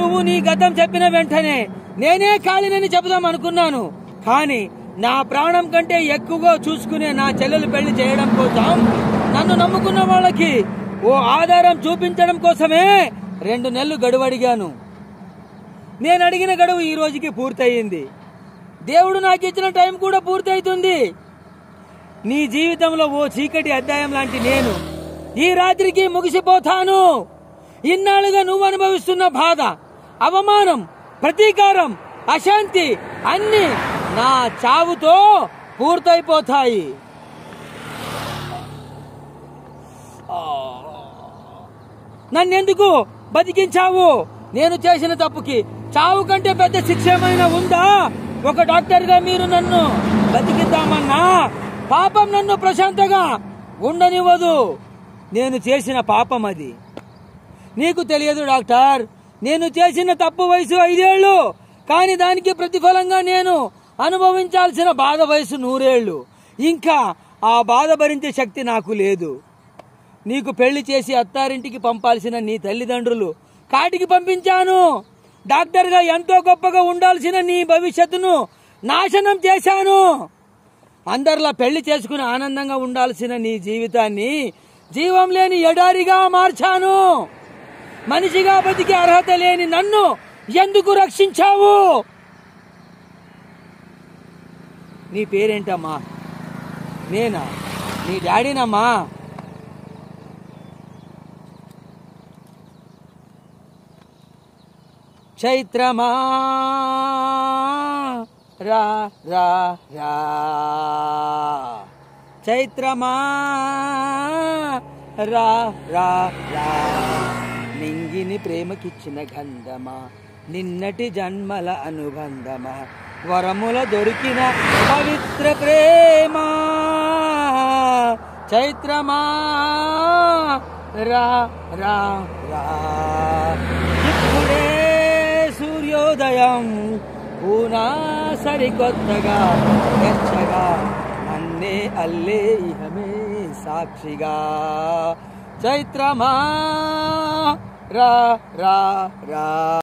నువ్వు నీ గతం చెప్పిన వెంటనే నేనే కాలినని చెబుదాం అనుకున్నాను కానీ నా ప్రాణం కంటే ఎక్కువగా చూసుకునే నా చెల్లెలు పెళ్లి చేయడం కోసం నన్ను నమ్ముకున్న వాళ్ళకి ఓ ఆధారం చూపించడం కోసమే రెండు నెలలు గడువు అడిగాను నేను అడిగిన గడువు ఈ రోజుకి పూర్తయింది దేవుడు నాకు ఇచ్చిన టైం కూడా పూర్తయితుంది నీ జీవితంలో ఓ చీకటి అధ్యాయం లాంటి నేను ఈ రాత్రికి ముగిసిపోతాను ఇన్నాళ్ళుగా నువ్వు అనుభవిస్తున్న బాధ అవమానం ప్రతీకారం అశాంతి అన్ని నా చావుతో పూర్తయిపోతాయి నన్నెందుకు బతికించావు నేను చేసిన తప్పుకి చావు కంటే పెద్ద శిక్ష ఏమైనా ఉందా ఒక డాక్టర్ గా మీరు నన్ను బతికిద్దామన్నా పాపం నన్ను ప్రశాంతంగా ఉండనివ్వదు నేను చేసిన పాపం అది నీకు తెలియదు డాక్టర్ నేను చేసిన తప్పు వయసు ఐదేళ్లు కానీ దానికి ప్రతిఫలంగా నేను అనుభవించాల్సిన బాధ వయసు నూరేళ్లు ఇంకా ఆ బాధ భరించే శక్తి నాకు లేదు నీకు పెళ్లి చేసి అత్తారింటికి పంపాల్సిన నీ తల్లిదండ్రులు కాటికి పంపించాను డాక్టర్గా ఎంతో గొప్పగా ఉండాల్సిన నీ భవిష్యత్తును నాశనం చేశాను అందరిలా పెళ్లి చేసుకుని ఆనందంగా ఉండాల్సిన నీ జీవితాన్ని జీవం లేని ఎడారిగా మార్చాను మనిషిగా బతికే అర్హత లేని నన్ను ఎందుకు రక్షించావు నీ పేరేంటమ్మా నేనా నీ డాడీనమ్మా చైత్రమా రా రా రా చైత్రమా రా రా రా నింగిని ప్రేమకిచ్చిన గంధమా నిన్నటి జన్మల అనుబంధమా వరముల దొరికిన పవిత్ర ప్రేమ చైత్రమా రా రా రా ఇప్పుడే సూర్యోదయం పూనా సరికొత్తగా వెచ్చగా నన్నే అల్లే ఇహమే సాక్షిగా చైత్రమా రా రా రా